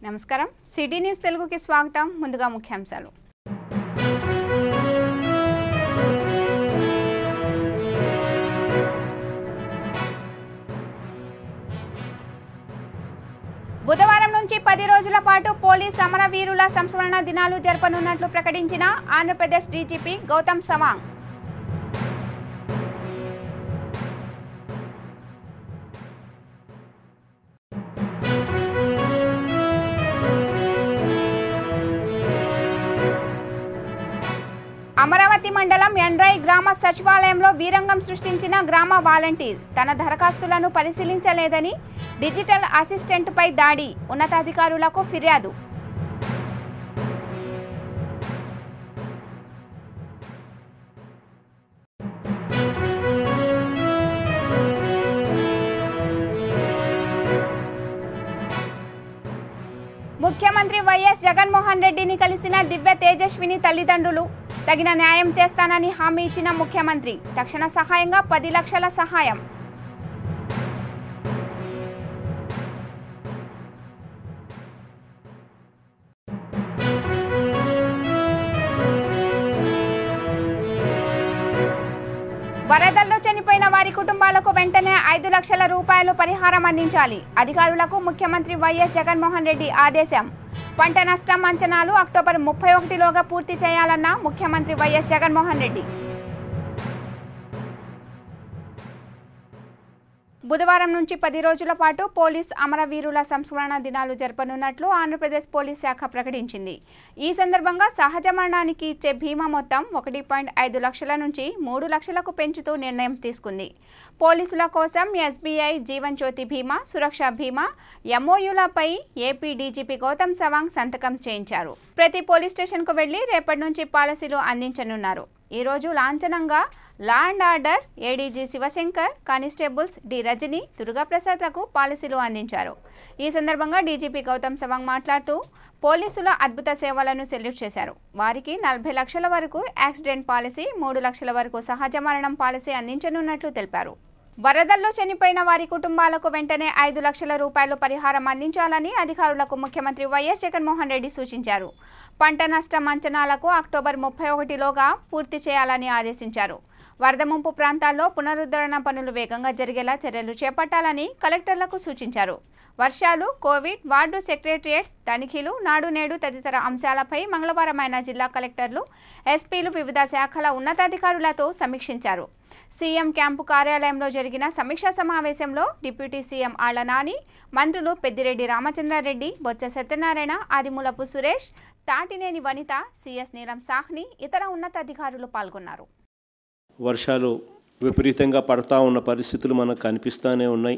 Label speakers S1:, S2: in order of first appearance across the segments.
S1: నమస్కారం city news తెలుగుకి స్వాగతం ముందుగా ముఖ్యాంశాలు బుధవారం నుంచి పది రోజుల పాటు పోలీస్ అమరవీరుల సంస్మరణ దినాలు జరపనున్నట్లు ప్రకటించిన ఆంధ్రప్రదేశ్ డీజీపీ గౌతమ్ సవాంగ్ అమరావతి మండలం ఎండ్రై గ్రామ సచివాలయంలో వీరంగం సృష్టించిన గ్రామ వాలంటీర్ తన దరఖాస్తులను పరిశీలించలేదని డిజిటల్ అసిస్టెంట్పై దాడి ఉన్నతాధికారులకు ఫిర్యాదు ముఖ్యమంత్రి వైఎస్ జగన్మోహన్ రెడ్డిని కలిసిన దివ్య తేజస్విని తల్లిదండ్రులు తగిన న్యాయం చేస్తానని హామీ ఇచ్చిన ముఖ్యమంత్రి తక్షణ సహాయంగా పది లక్షల సహాయం వరదల్లో చనిపోయిన వారి కుటుంబాలకు వెంటనే ఐదు లక్షల రూపాయలు పరిహారం అందించాలి అధికారులకు ముఖ్యమంత్రి వైఎస్ జగన్మోహన్ రెడ్డి ఆదేశం పంట నష్టం అంచనాలు అక్టోబర్ ముప్పై ఒకటిలోగా పూర్తి చేయాలన్న ముఖ్యమంత్రి వైఎస్ జగన్మోహన్ రెడ్డి బుధవారం నుంచి పది రోజుల పాటు పోలీస్ అమరవీరుల సంస్మరణ దినాలు జరపనున్నట్లు ఆంధ్రప్రదేశ్ పోలీస్ శాఖ ప్రకటించింది ఈ సందర్భంగా సహజ మరణానికి ఇచ్చే బీమా మొత్తం ఒకటి పాయింట్ ఐదు లక్షల నుంచి మూడు లక్షలకు పెంచుతూ నిర్ణయం తీసుకుంది పోలీసుల కోసం ఎస్బీఐ జీవన్ జ్యోతి బీమా సురక్ష బీమా ఎంఓయూలపై ఏపీ డీజీపీ గౌతమ్ సవాంగ్ సంతకం చేయించారు ప్రతి పోలీస్ స్టేషన్కు వెళ్లి రేపటి నుంచి పాలసీలు అందించనున్నారు ఈరోజు లాంఛనంగా law and order ADG Shivashankar constables D Rajani దుర్గాప్రసాద్లకు పాలసీలు అందించారు ఈ సందర్భంగా డీజీపీ గౌతమ్ సవాంగ్ మాట్లాడుతూ పోలీసుల అద్భుత సేవలను సెల్యూట్ చేశారు వారికి నలభై లక్షల వరకు యాక్సిడెంట్ పాలసీ మూడు లక్షల వరకు సహజ మరణం పాలసీ అందించనున్నట్లు తెలిపారు వరదల్లో చనిపోయిన వారి కుటుంబాలకు వెంటనే ఐదు లక్షల రూపాయలు పరిహారం అందించాలని అధికారులకు ముఖ్యమంత్రి వైఎస్ జగన్మోహన్ రెడ్డి సూచించారు పంట నష్టం అంచనాలకు అక్టోబర్ ముప్పై ఒకటిలోగా పూర్తి చేయాలని ఆదేశించారు వరద ముంపు ప్రాంతాల్లో పునరుద్ధరణ పనులు వేగంగా జరిగేలా చర్యలు చేపట్టాలని కలెక్టర్లకు సూచించారు వర్షాలు కోవిడ్ వార్డు సెక్రటరియట్స్ తనిఖీలు నాడు నేడు తదితర అంశాలపై మంగళవారం ఆయన జిల్లా కలెక్టర్లు ఎస్పీలు వివిధ శాఖల ఉన్నతాధికారులతో సమీక్షించారు సీఎం క్యాంపు కార్యాలయంలో జరిగిన సమీక్షా సమావేశంలో డిప్యూటీ సీఎం ఆళ్ల నాని మంత్రులు పెద్దిరెడ్డి రామచంద్రారెడ్డి బొత్స సత్యనారాయణ ఆదిమూలపు సురేష్ తాటినేని వనిత సిఎస్ నీలం సాహ్ని ఇతర ఉన్నతాధికారులు పాల్గొన్నారు
S2: వర్షాలు విపరీతంగా పడతా ఉన్న పరిస్థితులు మనకు కనిపిస్తూనే ఉన్నాయి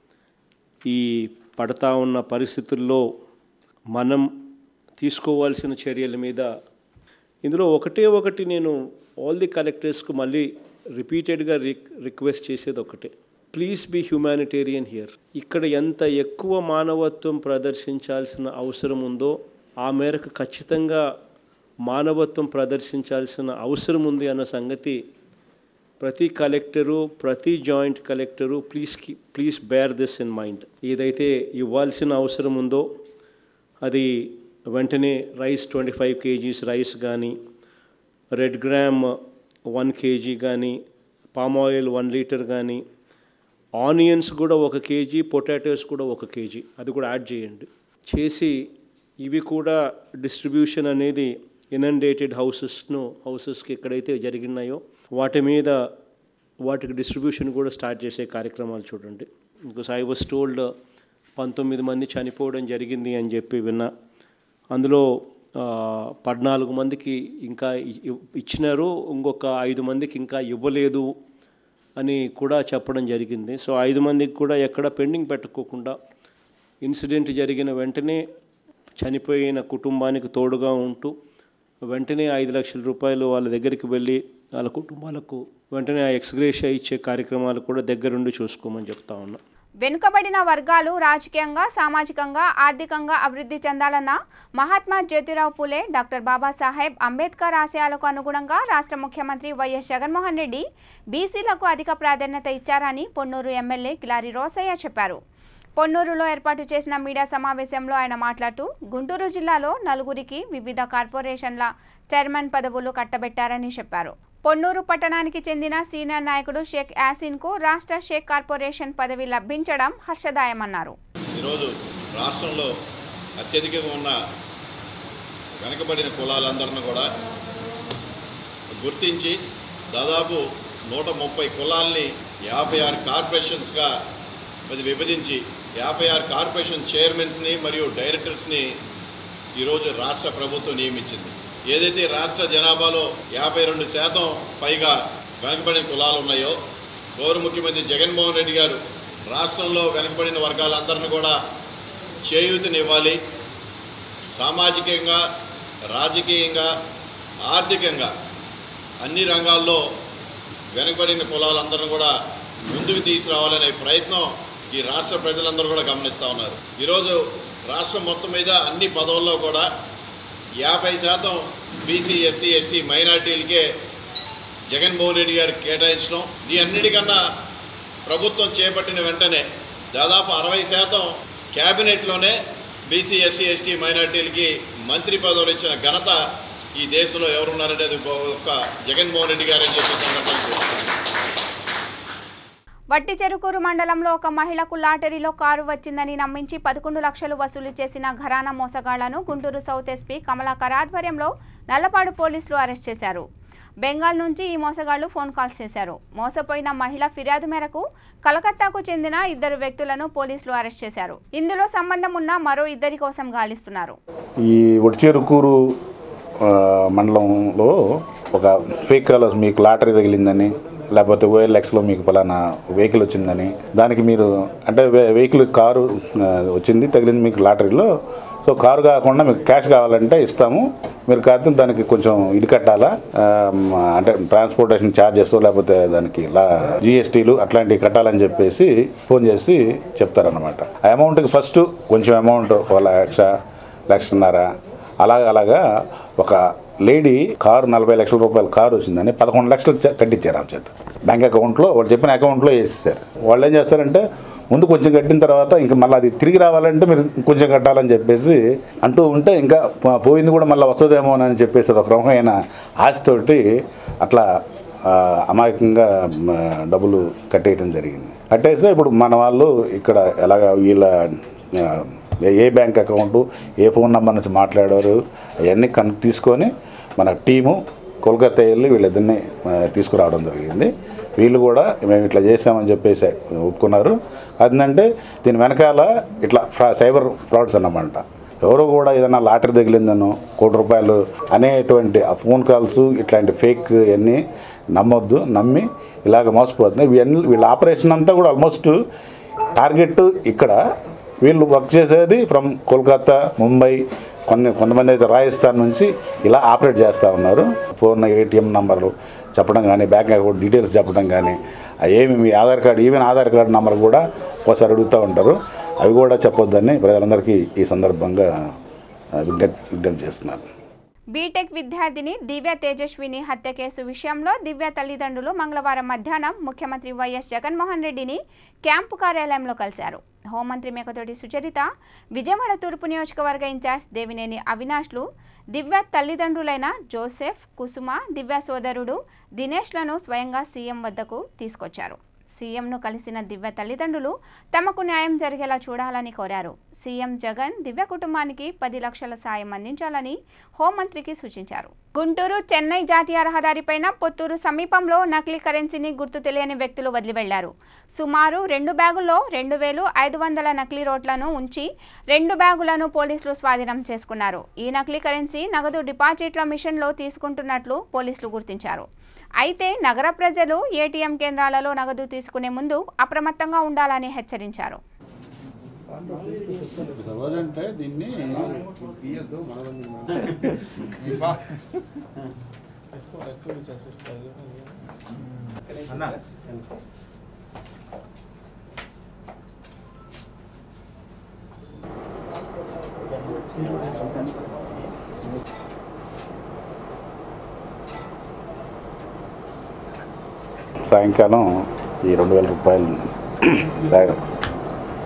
S2: ఈ పడతా ఉన్న పరిస్థితుల్లో మనం తీసుకోవాల్సిన చర్యల మీద ఇందులో ఒకటే ఒకటి నేను ఆల్ ది కలెక్టర్స్కు మళ్ళీ రిపీటెడ్గా రిక్ రిక్వెస్ట్ చేసేది ఒకటే ప్లీజ్ బీ హ్యుమానిటేరియన్ హియర్ ఇక్కడ ఎంత ఎక్కువ మానవత్వం ప్రదర్శించాల్సిన అవసరం ఉందో ఆ మేరకు ఖచ్చితంగా మానవత్వం ప్రదర్శించాల్సిన అవసరం ఉంది అన్న సంగతి ప్రతి కలెక్టరు ప్రతి జాయింట్ కలెక్టరు ప్లీజ్ కి please bear this in mind ఏదైతే ఇవ్వాల్సిన అవసరం ఉందో అది వెంటనే rice twenty five KGs rice కానీ రెడ్ గ్రామ్ వన్ కేజీ కానీ పామ్ ఆయిల్ వన్ లీటర్ కానీ ఆనియన్స్ కూడా ఒక కేజీ పొటాటోస్ కూడా ఒక కేజీ అది కూడా యాడ్ చేయండి చేసి ఇవి కూడా డిస్ట్రిబ్యూషన్ అనేది ఇనండేటెడ్ హౌసెస్ను హౌసెస్కి ఎక్కడైతే జరిగినాయో వాటి మీద వాటికి డిస్ట్రిబ్యూషన్ కూడా స్టార్ట్ చేసే కార్యక్రమాలు చూడండి బికాస్ ఐ వాజ్ టోల్డ్ పంతొమ్మిది మంది చనిపోవడం జరిగింది అని చెప్పి విన్నా అందులో ఆ, పద్నాలుగు మందికి ఇంకా ఇ- ఇ- ఇచ్చినారు ఇంకొక ఐదు మందికి ఇంకా ఇవ్వలేదు అని కూడా చెప్పడం జరిగింది సో ఐదు మందికి కూడా ఎక్కడ పెండింగ్ పెట్టుకోకుండా ఇన్సిడెంట్ జరిగిన వెంటనే చనిపోయిన కుటుంబానికి తోడుగా ఉంటూ వెంటనే ఐదు లక్షల రూపాయలు వాళ్ళ దగ్గరికి వెళ్ళి వాళ్ళ కుటుంబాలకు వెంటనే ఆ ఎక్స్గ్రేషియా ఇచ్చే కార్యక్రమాలు కూడా దగ్గరుండి చూసుకోమని చెప్తా ఉన్నా
S1: వెనుకబడిన వర్గాలు రాజకీయంగా సామాజికంగా ఆర్థికంగా అభివృద్ధి చెందాలన్న మహాత్మా జ్యోతిరావు పూలే డాక్టర్ బాబాసాహెబ్ అంబేద్కర్ ఆశయాలకు అనుగుణంగా రాష్ట్ర ముఖ్యమంత్రి వైఎస్ జగన్మోహన్ రెడ్డి బీసీలకు అధిక ప్రాధాన్యత ఇచ్చారని పొన్నూరు ఎమ్మెల్యే కిలారి రోసయ్య చెప్పారు పొన్నూరులో ఏర్పాటు చేసిన మీడియా సమావేశంలో ఆయన మాట్లాడుతూ గుంటూరు జిల్లాలో నలుగురికి వివిధ కార్పొరేషన్ల చైర్మన్ పదవులు కట్టబెట్టారని చెప్పారు పొన్నూరు పట్టణానికి చెందిన సీనియర్ నాయకుడు షేక్ యాసిన్కు రాష్ట్ర షేక్ కార్పొరేషన్ పదవి లభించడం హర్షదాయమన్నారు
S3: ఈరోజు రాష్ట్రంలో అత్యధికంగా ఉన్న వెనకబడిన కులాలందరిని కూడా గుర్తించి దాదాపు నూట ముప్పై కులాల్ని యాభై ఆరు కార్పొరేషన్స్గా అది విభజించి యాభై ఆరు కార్పొరేషన్ చైర్మన్స్ని మరియు డైరెక్టర్స్ని ఈరోజు రాష్ట్ర ప్రభుత్వం నియమించింది ఏదైతే రాష్ట్ర జనాభాలో యాభై రెండు శాతం పైగా వెనకబడిన కులాలు ఉన్నాయో గౌరవ ముఖ్యమంత్రి జగన్మోహన్ రెడ్డి గారు రాష్ట్రంలో వెనకబడిన వర్గాలందరిని కూడా చేయూతనివ్వాలి సామాజికంగా రాజకీయంగా ఆర్థికంగా అన్ని రంగాల్లో వెనుకబడిన కులాలందరిని కూడా ముందుకు తీసుకురావాలనే ప్రయత్నం ఈ రాష్ట్ర ప్రజలందరూ కూడా గమనిస్తూ ఉన్నారు ఈరోజు రాష్ట్రం మొత్తం మీద అన్ని పదవుల్లో కూడా యాభై శాతం బీసీ ఎస్సీ ఎస్టీ మైనార్టీలకే జగన్మోహన్ రెడ్డి గారు కేటాయించడం ఈ అన్నిటికన్నా ప్రభుత్వం చేపట్టిన వెంటనే దాదాపు అరవై శాతం క్యాబినెట్లోనే బీసీ ఎస్సీ ఎస్టీ మైనార్టీలకి మంత్రి పదవులు ఇచ్చిన ఘనత ఈ దేశంలో ఎవరున్నారంటే అది ఒక్క జగన్మోహన్ రెడ్డి గారని చెప్పి సందర్భంగా చెప్తున్నాను.
S1: వట్టి చెరుకూరు మండలంలో ఒక మహిళకు లాటరీలో కారు వచ్చిందని నమ్మించి పదకొండు లక్షలు వసూలు చేసిన ఘరానా మోసగాళ్లను గుంటూరు సౌత్ ఎస్పీ కమలాకర్ ఆధ్వర్యంలో నల్లపాడు పోలీసులు అరెస్ట్ చేశారు బెంగాల్ నుంచి ఈ మోసగాళ్లు ఫోన్ కాల్స్ చేశారు మోసపోయిన మహిళ ఫిర్యాదు మేరకు కలకత్తాకు చెందిన ఇద్దరు వ్యక్తులను పోలీసులు అరెస్ట్ చేశారు ఇందులో సంబంధం ఉన్న మరో ఇద్దరి కోసం గాలిస్తున్నారు
S4: ఈ ఒడిచేరుకూరు ఆ, మండలంలో ఒక ఫేక్ కాల్ మీకు లాటరీ తగిలిందని లేకపోతే ఓఎల్ఎక్స్లో మీకు పలానా వెహికల్ వచ్చిందని దానికి మీరు అంటే వె- వెహికల్ కారు ఆ, వచ్చింది తగిలింది మీకు లాటరీలో సో కారు కాకుండా మీకు క్యాష్ కావాలంటే ఇస్తాము మీరు కాదు దానికి కొంచెం ఇది కట్టాలా ఆ, మ, అంటే ట్రాన్స్పోర్టేషన్ ఛార్జెస్ లేకపోతే దానికి లా జిఎస్టీలు అట్లాంటివి కట్టాలని చెప్పేసి ఫోన్ చేసి చెప్తారనమాట ఆ అమౌంట్కి ఫస్ట్ కొంచెం అమౌంట్ ఒక లక్ష లక్షన్నర అలాగ అలాగా ఒక లేడీ కారు నలభై లక్షల రూపాయల కారు వచ్చిందని పదకొండు లక్షలు చ- కట్టించారు ఆమె చేత బ్యాంక్ అకౌంట్లో వాళ్ళు చెప్పిన అకౌంట్లో వేసేసారు వాళ్ళు ఏం చేస్తారంటే ముందు కొంచెం కట్టిన తర్వాత ఇంకా మళ్ళీ అది తిరిగి రావాలంటే మీరు కొంచెం కట్టాలని చెప్పేసి అంటూ ఉంటే ఇంకా పో- పోయింది కూడా మళ్ళీ వస్తుందేమో అని చెప్పేసి ఒక రకమైన ఆశతోటి అట్లా ఆ, అమాయకంగా మ, డబ్బులు కట్టేయటం జరిగింది కట్టేస్తే ఇప్పుడు మన వాళ్ళు ఇక్కడ ఎలాగ వీళ్ళ ఆ, ఏ- ఏ బ్యాంక్ అకౌంటు ఏ ఫోన్ నెంబర్ నుంచి మాట్లాడారు అవన్నీ కన్ తీసుకొని మన టీము కోల్కతా వెళ్ళి వీళ్ళిద్దరిని ఆ, తీసుకురావడం జరిగింది వీళ్ళు కూడా మేము ఇట్లా చేసామని చెప్పేసి ఒప్పుకున్నారు అదంటే దీని వెనకాల ఇట్లా ఫ్రా సైబర్ ఫ్రాడ్స్ అన్నమాట ఎవరు కూడా ఏదైనా లాటరీ తగిలిందనో కోటి రూపాయలు అనేటువంటి ఆ ఫోన్ కాల్స్ ఇట్లాంటి ఫేక్ అన్నీ నమ్మొద్దు నమ్మి ఇలాగ మోసపోతున్నాయి వీళ్ళ వీళ్ళ ఆపరేషన్ అంతా కూడా ఆల్మోస్ట్ టార్గెట్ ఇక్కడ వీళ్ళు వర్క్ చేసేది ఫ్రమ్ కోల్కతా ముంబై కొన్ని కొంతమంది అయితే రాజస్థాన్ నుంచి ఇలా ఆపరేట్ చేస్తూ ఉన్నారు ఫోన్ ఏటీఎం నంబర్లు చెప్పడం కానీ బ్యాంక్ అకౌంట్ డీటెయిల్స్ చెప్పడం కానీ అవి ఏమి మీ Aadhaar card even Aadhaar card number కూడా ఒకసారి అడుగుతూ ఉంటారు అవి కూడా చెప్పొద్దని ప్రజలందరికీ ఈ సందర్భంగా ఆ, విజ్ఞప్తి విజ్ఞప్తి చేస్తున్నాను
S1: బీటెక్ విద్యార్థిని దివ్య తేజస్విని హత్య కేసు విషయంలో దివ్య తల్లిదండ్రులు మంగళవారం మధ్యాహ్నం ముఖ్యమంత్రి వైఎస్ జగన్మోహన్ రెడ్డిని క్యాంపు కార్యాలయంలో కలిశారు హోంమంత్రి మేకతోటి సుచరిత విజయవాడ తూర్పు నియోజకవర్గ ఇన్ఛార్జ్ దేవినేని అవినాష్లు దివ్య తల్లిదండ్రులైన జోసెఫ్ కుసుమ దివ్య సోదరుడు దినేష్లను స్వయంగా సీఎం వద్దకు తీసుకొచ్చారు సీఎంను కలిసిన దివ్య తల్లిదండ్రులు తమకు న్యాయం జరిగేలా చూడాలని కోరారు సీఎం జగన్ దివ్య కుటుంబానికి పది లక్షల సాయం అందించాలని హోంమంత్రికి సూచించారు గుంటూరు చెన్నై జాతీయ రహదారిపైన పొత్తూరు సమీపంలో నకిలీ కరెన్సీని గుర్తు తెలియని వ్యక్తులు వదిలి వెళ్లారు సుమారు రెండు బ్యాగుల్లో రెండు వేలు ఐదు వందల నకిలీ నోట్లను ఉంచి రెండు బ్యాగులను పోలీసులు స్వాధీనం చేసుకున్నారు ఈ నకిలీ కరెన్సీ నగదు డిపాజిట్ల మిషన్లో తీసుకుంటున్నట్లు పోలీసులు గుర్తించారు అయితే నగర ప్రజలు ఏటీఎం కేంద్రాలలో నగదు తీసుకునే ముందు అప్రమత్తంగా ఉండాలని హెచ్చరించారు
S4: రోజంటే దీన్ని సాయంకాలం ఈ రెండు వేల రూపాయలు బ్యాగ్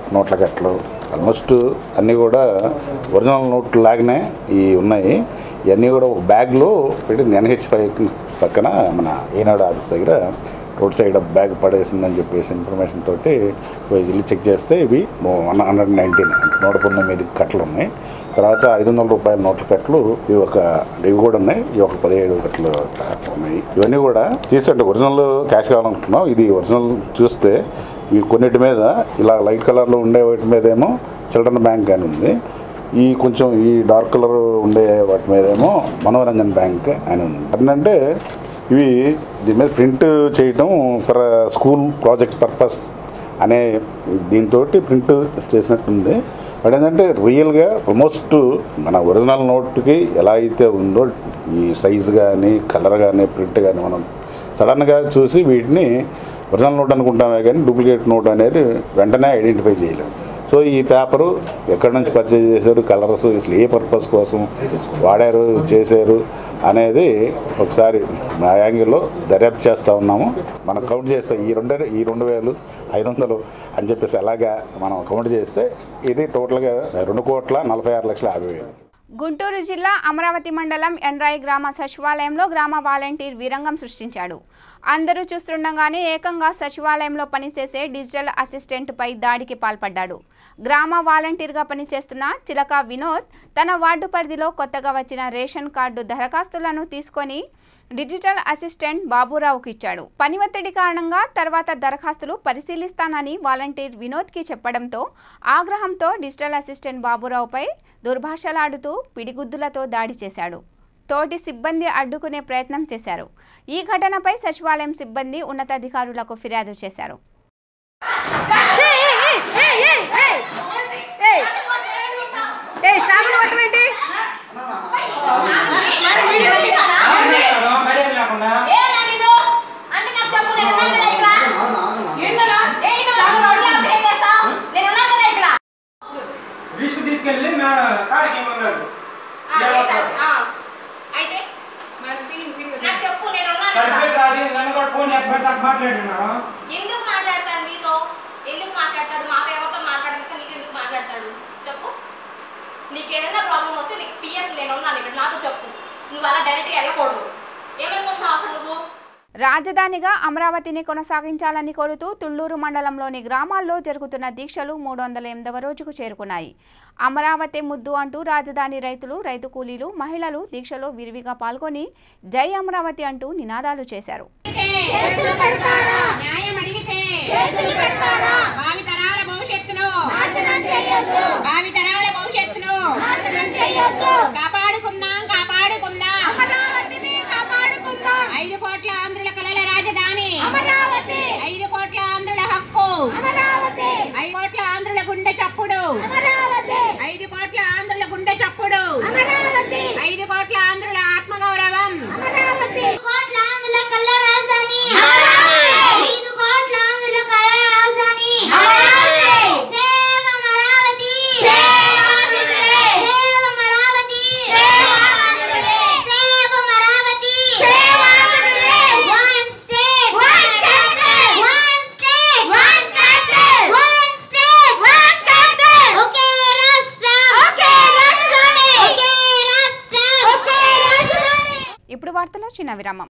S4: నోట్ల కట్టలు ఆల్మోస్ట్ అన్నీ కూడా ఒరిజినల్ నోట్లు లాగానే ఈ ఉన్నాయి ఇవన్నీ కూడా ఒక బ్యాగ్లో పెట్టి ఎన్హెచ్ పక్కన మన ఈనాడు ఆఫీస్ దగ్గర రోడ్ సైడ్ బ్యాగ్ పడేసిందని చెప్పేసి ఇన్ఫర్మేషన్ తోటి వెళ్ళి చెక్ చేస్తే ఇవి వన్ హండ్రెడ్ నైన్టీన్ నూట పంతొమ్మిది కట్టలు ఉన్నాయి తర్వాత ఐదు వందల రూపాయల నోట్ల కట్టలు ఇవి ఒక ఇవి కూడా ఉన్నాయి ఇవి ఒక పదిహేడు కట్టలు ఉన్నాయి ఇవన్నీ కూడా తీసంటే ఒరిజినల్ క్యాష్ కావాలనుకున్నాం ఇది ఒరిజినల్ చూస్తే ఈ కొన్నిటి మీద ఇలా లైట్ కలర్లో ఉండే వాటి మీద ఏమో చిల్డ్రన్ బ్యాంక్ అని ఉంది ఈ కొంచెం ఈ డార్క్ కలర్ ఉండే వాటి మీద ఏమో మనోరంజన్ బ్యాంక్ అని ఉంది ఏంటంటే ఇవి దీని మీద ప్రింట్ చేయటం ఫర్ స్కూల్ ప్రాజెక్ట్ పర్పస్ అనే దీంతో ప్రింట్ చేసినట్టుంది బట్ ఏంటంటే రియల్గా ఆల్మోస్ట్ మన ఒరిజినల్ నోట్కి ఎలా అయితే ఉందో ఈ సైజ్ కానీ కలర్ కానీ ప్రింట్ కానీ మనం సడన్గా చూసి వీటిని ఒరిజినల్ నోట్ అనుకుంటామే కానీ డూప్లికేట్ నోట్ అనేది వెంటనే ఐడెంటిఫై చేయలేము సో ఈ పేపరు ఎక్కడి నుంచి పర్చేజ్ చేశారు కలర్స్ అసలు ఏ పర్పస్ కోసం వాడారు చేశారు అనేది ఒకసారి మా యాంగిల్లో దర్యాప్తు చేస్తూ ఉన్నాము మనం కౌంట్ చేస్తే ఈ రెండు ఈ రెండు వేలు ఐదు వందలు అని చెప్పేసి అలాగా మనం కౌంట్ చేస్తే ఇది టోటల్గా రెండు కోట్ల నలభై ఆరు లక్షల యాభై వేలు
S1: గుంటూరు జిల్లా అమరావతి మండలం ఎండ్రాయి గ్రామ సచివాలయంలో గ్రామ వాలంటీర్ వీరంగం సృష్టించాడు అందరూ చూస్తుండగానే ఏకంగా సచివాలయంలో పనిచేసే డిజిటల్ అసిస్టెంట్పై దాడికి పాల్పడ్డాడు గ్రామ వాలంటీర్గా పనిచేస్తున్న చిలక వినోద్ తన వార్డు పరిధిలో కొత్తగా వచ్చిన రేషన్ కార్డు దరఖాస్తులను తీసుకొని డిజిటల్ అసిస్టెంట్ బాబురావుకి ఇచ్చాడు పని ఒత్తిడి కారణంగా తర్వాత దరఖాస్తులు పరిశీలిస్తానని వాలంటీర్ వినోద్కి చెప్పడంతో ఆగ్రహంతో డిజిటల్ అసిస్టెంట్ బాబురావుపై దుర్భాషలాడుతూ పిడిగుద్దులతో దాడి చేశాడు తోటి సిబ్బంది అడ్డుకునే ప్రయత్నం చేశారు ఈ ఘటనపై సచివాలయం సిబ్బంది ఉన్నతాధికారులకు ఫిర్యాదు చేశారు
S5: ఏ స్టాఫ్ను కొట్టమేంటి
S6: లిస్ట్ తీసుకెళ్ళి మేడం సార్కి ఇవ్వమన్నారు
S7: అయితే నాకు చెప్పు నేను ఉన్నాను ఇక్కడ.
S6: సర్టిఫికేట్ రాది నన్ను కూడా ఫోన్ ఎక్కడ మాట్లాడి మేడం
S7: ఎందుకు మాట్లాడతాడు మీతో ఎందుకు మాట్లాడతాడు మాతో ఎవరితో మాట్లాడక నీకు ఎందుకు మాట్లాడతాడు చెప్పు నీకు ఏదైనా ప్రాబ్లం వస్తే నీకు పిఎస్ నేను ఉన్నాను ఇక్కడ నాతో చెప్పు నువ్వు అలా డైరెక్ట్గా వెళ్ళకూడదు ఏమనుకుంటున్నావు అసలు నువ్వు
S1: రాజధానిగా అమరావతిని కొనసాగించాలని కోరుతూ తుళ్లూరు మండలంలోని గ్రామాల్లో జరుగుతున్న దీక్షలు మూడు వందల ఎనిమిదవ రోజుకు చేరుకున్నాయి అమరావతి ముద్దు అంటూ రాజధాని రైతులు రైతు కూలీలు మహిళలు దీక్షలో విరివిగా పాల్గొని జై అమరావతి అంటూ నినాదాలు చేశారు
S5: న్యాయం అడిగితే భావితరాల భవిష్యత్తును భావితరాల భవిష్యత్తును కాపాడుకుందాం కాపాడుకుందాం ఐదు కోట్ల ఆంధ్రుల కలల రాజధాని ఐదు కోట్ల ఆంధ్రుల హక్కు ఐదు కోట్ల ఆంధ్రుల గుండె చప్పుడు ఐదు కోట్ల ఆంధ్రుల గుండె చప్పుడు ఐదు కోట్ల ఆంధ్రుల ఆత్మగౌరవం
S8: కోట్ల ఆంధ్రుల కళ్ళ రాజధాని ఐదు కోట్ల ఆంధ్రుల కళ్ళ రాజధాని సేవ అమరావతి సేవ అమరావతి సేవ Amaravati one state one capital one state one capital one state one capital ఒకే రాష్ట్రం ఒకే రాజధాని ఒకే రాష్ట్రం ఒకే రాజధాని
S1: ఇప్పుడు వార్తలో చిన్న విరామం